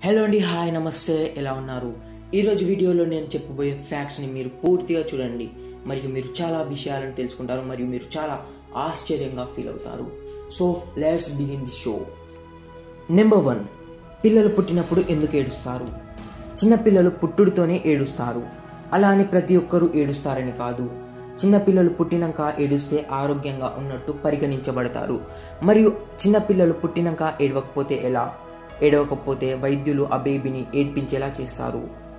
hello అండి hi నమస్తే ఎలా ఉన్నారు ఈరోజు వీడియోలో నేను చెప్పబోయే ఫ్యాక్ట్స్ని మీరు పూర్తిగా చూడండి మరియు మీరు చాలా విషయాలను తెలుసుకుంటారు మరియు మీరు చాలా ఆశ్చర్యంగా ఫీల్ అవుతారు so let's begin the show number one పిల్లలు పుట్టినప్పుడు ఎందుకు ఏడుస్తారు చిన్నపిల్లలు పుట్టుడుతోనే ఏడుస్తారు అలా అని ప్రతి ఒక్కరూ ఏడుస్తారని కాదు చిన్నపిల్లలు పుట్టినాక ఏడుస్తే ఆరోగ్యంగా ఉన్నట్టు పరిగణించబడతారు మరియు చిన్నపిల్లలు పుట్టినాక ఏడవకపోతే ఎలా ఏడవకపోతే వైద్యులు ఆ బేబీని ఏడ్పించేలా చేస్తారు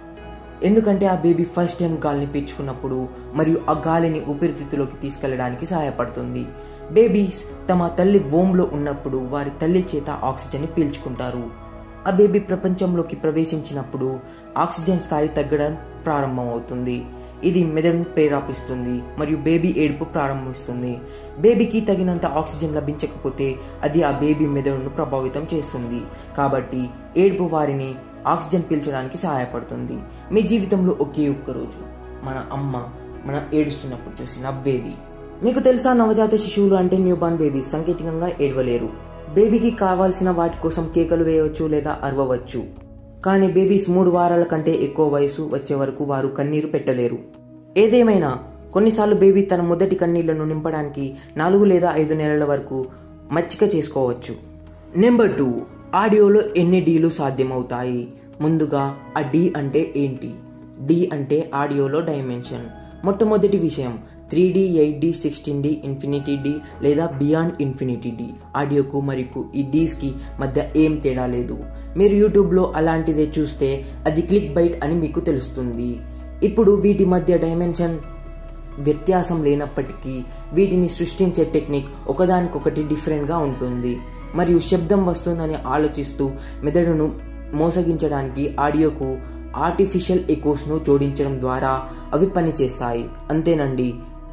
ఎందుకంటే ఆ బేబీ ఫస్ట్ టైం గాలిని పీల్చుకున్నప్పుడు మరియు ఆ గాలిని ఊపిరితిత్తులోకి తీసుకెళ్లడానికి సహాయపడుతుంది బేబీస్ తమ తల్లి వోమ్లో ఉన్నప్పుడు వారి తల్లి చేత ఆక్సిజన్ని పీల్చుకుంటారు ఆ బేబీ ప్రపంచంలోకి ప్రవేశించినప్పుడు ఆక్సిజన్ స్థాయి తగ్గడం ప్రారంభమవుతుంది ఇది మెదడును ప్రేరేపిస్తుంది మరియు బేబీ ఏడుపు ప్రారంభిస్తుంది బేబీకి తగినంత ఆక్సిజన్ లభించకపోతే అది ఆ బేబీ మెదడును ప్రభావితం చేస్తుంది కాబట్టి ఏడుపు వారిని ఆక్సిజన్ పీల్చడానికి సహాయపడుతుంది మీ జీవితంలో ఒకే ఒక్క రోజు మన అమ్మ మన ఏడుస్తున్నప్పుడు చూసి నవ్వేది మీకు తెలుసా నవజాత శిశువులు అంటే న్యూబార్న్ బేబీస్ సాంకేతికంగా ఏడవలేరు బేబీకి కావాల్సిన వాటి కోసం కేకలు వేయవచ్చు లేదా అరవవచ్చు కానీ బేబీస్ మూడు వారాల కంటే ఎక్కువ వయసు వచ్చే వరకు వారు కన్నీరు పెట్టలేరు ఏదేమైనా కొన్నిసార్లు బేబీ తన మొదటి కన్నీళ్లను నింపడానికి నాలుగు లేదా ఐదు నెలల వరకు మచ్చిక చేసుకోవచ్చు నెంబర్ టూ ఆడియోలో ఎన్ని డీలు సాధ్యమవుతాయి ముందుగా ఆ డి అంటే ఏంటి డి అంటే ఆడియోలో డైమెన్షన్ మొట్టమొదటి విషయం three D eight D sixteen D infinity D లేదా బియాండ్ ఇన్ఫినిటీ డి ఆడియోకు మరియు ఈ డీస్కి మధ్య ఏం తేడా లేదు మీరు యూట్యూబ్లో అలాంటిదే చూస్తే అది క్లిక్ బైట్ అని మీకు తెలుస్తుంది ఇప్పుడు వీటి మధ్య డైమెన్షన్ వ్యత్యాసం లేనప్పటికీ వీటిని సృష్టించే టెక్నిక్ ఒకదానికొకటి డిఫరెంట్గా ఉంటుంది మరియు శబ్దం వస్తుందని ఆలోచిస్తూ మెదడును మోసగించడానికి ఆడియోకు ఆర్టిఫిషియల్ ఎకోస్ను జోడించడం ద్వారా అవి పనిచేస్తాయి అంతేనండి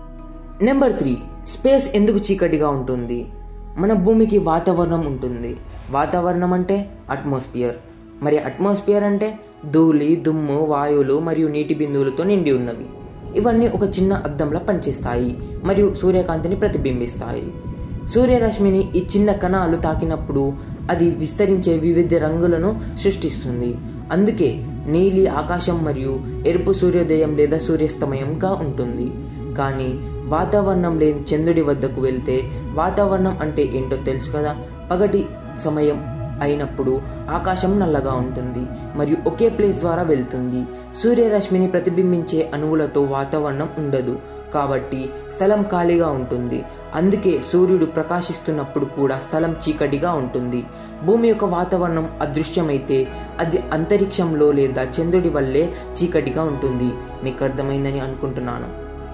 నెంబర్ త్రీ స్పేస్ ఎందుకు చీకటిగా ఉంటుంది మన భూమికి వాతావరణం ఉంటుంది వాతావరణం అంటే అట్మాస్ఫియర్ మరి అట్మాస్ఫియర్ అంటే ధూళి దుమ్ము వాయువులు మరియు నీటి బిందువులతో నిండి ఉన్నవి ఇవన్నీ ఒక చిన్న అద్దంలా పనిచేస్తాయి మరియు సూర్యకాంతిని ప్రతిబింబిస్తాయి సూర్యరశ్మిని ఈ చిన్న కణాలు తాకినప్పుడు అది విస్తరించే వివిధ రంగులను సృష్టిస్తుంది అందుకే నీలి ఆకాశం మరియు ఎరుపు సూర్యోదయం లేదా సూర్యాస్తమయంగా ఉంటుంది కానీ వాతావరణం లేని చంద్రుడి వద్దకు వెళ్తే వాతావరణం అంటే ఏంటో తెలుసు కదా పగటి సమయం అయినప్పుడు ఆకాశం నల్లగా ఉంటుంది మరియు ఒకే ప్లేస్ ద్వారా వెళ్తుంది సూర్యరశ్మిని ప్రతిబింబించే అణువులతో వాతావరణం ఉండదు కాబట్టి స్థలం ఖాళీగా ఉంటుంది అందుకే సూర్యుడు ప్రకాశిస్తున్నప్పుడు కూడా స్థలం చీకటిగా ఉంటుంది భూమి యొక్క వాతావరణం అదృశ్యమైతే అది అంతరిక్షంలో లేదా చంద్రుడి వల్లే చీకటిగా ఉంటుంది మీకు అర్థమైందని అనుకుంటున్నాను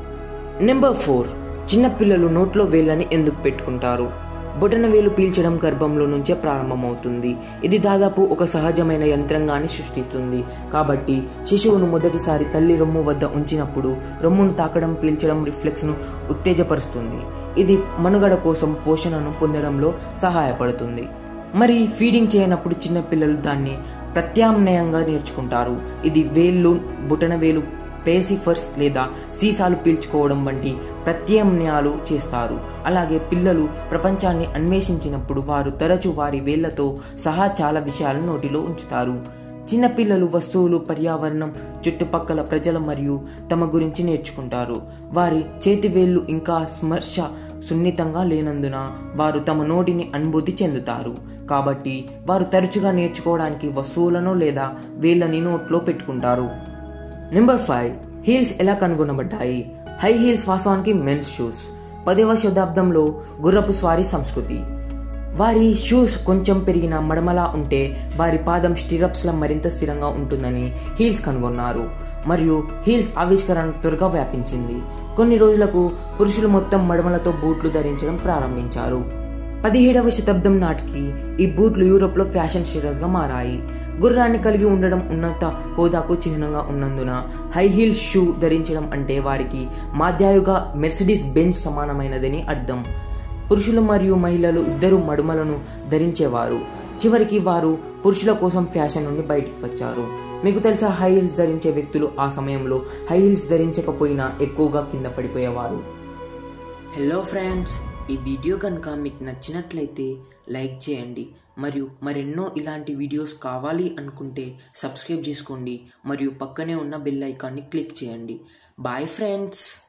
నెంబర్ ఫోర్ చిన్నపిల్లలు నోట్లో వేళ్ళని ఎందుకు పెట్టుకుంటారు బొటన వేలు పీల్చడం గర్భంలో నుంచే ప్రారంభమవుతుంది ఇది దాదాపు ఒక సహజమైన యంత్రంగాన్ని సృష్టిస్తుంది కాబట్టి శిశువును మొదటిసారి తల్లి రొమ్ము వద్ద ఉంచినప్పుడు రొమ్మును తాకడం పీల్చడం రిఫ్లెక్స్ను ఉత్తేజపరుస్తుంది ఇది మనుగడ కోసం పోషణను పొందడంలో సహాయపడుతుంది మరి ఫీడింగ్ చేయనప్పుడు చిన్నపిల్లలు దాన్ని ప్రత్యామ్నాయంగా నేర్చుకుంటారు ఇది వేళ్ళు బుటన వేలు పేసిఫర్స్ లేదా సీసాలు పీల్చుకోవడం వంటి ప్రత్యామ్నాయాలు చేస్తారు అలాగే పిల్లలు ప్రపంచాన్ని అన్వేషించినప్పుడు వారు తరచూ వారి వేళ్లతో సహా చాలా విషయాలు నోటిలో ఉంచుతారు చిన్నపిల్లలు వస్తువులు పర్యావరణం చుట్టుపక్కల ప్రజల మరియు తమ గురించి నేర్చుకుంటారు వారి చేతివేళ్లు ఇంకా స్మర్శ సున్నితంగా లేనందున వారు తమ నోటిని అనుభూతి చెందుతారు కాబట్టి వారు తరచుగా నేర్చుకోవడానికి వస్తువులను లేదా వేళ్ళని నోట్లో పెట్టుకుంటారు నెంబర్ ఫైవ్ హీల్స్ ఎలా కనుగొనబడ్డాయి హై హీల్స్ వాస్తవానికి మెన్స్ షూస్ పదవ శతాబ్దంలో గుర్రపు స్వారీ సంస్కృతి వారి షూస్ కొంచెం పెరిగిన మడమలా ఉంటే వారి పాదం స్టిరప్స్ల మరింత స్థిరంగా ఉంటుందని హీల్స్ కనుగొన్నారు మరియు హీల్స్ ఆవిష్కరణ త్వరగా వ్యాపించింది కొన్ని రోజులకు పురుషులు మొత్తం మడమలతో బూట్లు ధరించడం ప్రారంభించారు పదిహేడవ శతాబ్దం నాటికి ఈ బూట్లు యూరోప్లో ఫ్యాషన్ స్టేటస్గా మారాయి గుర్రాన్ని కలిగి ఉండడం ఉన్నత హోదాకు చిహ్నంగా ఉన్నందున హై హీల్ షూ ధరించడం అంటే వారికి మాధ్యాయుగా మెర్సిడీస్ బెంచ్ సమానమైనదని అర్థం పురుషులు మరియు మహిళలు ఇద్దరు మడుమలను ధరించేవారు చివరికి వారు పురుషుల కోసం ఫ్యాషన్ నుండి బయటికి వచ్చారు మీకు తెలుసా హై హీల్స్ ధరించే వ్యక్తులు ఆ సమయంలో హై హీల్స్ ధరించకపోయినా ఎక్కువగా కింద పడిపోయేవారు హలో ఫ్రెండ్స్ ఈ వీడియో కనుక మీకు నచ్చినట్లయితే లైక్ చేయండి మరియు మరెన్నో ఇలాంటి వీడియోస్ కావాలి అనుకుంటే సబ్స్క్రైబ్ చేసుకోండి మరియు పక్కనే ఉన్న బెల్ ఐకాన్ని క్లిక్ చేయండి బాయ్ ఫ్రెండ్స్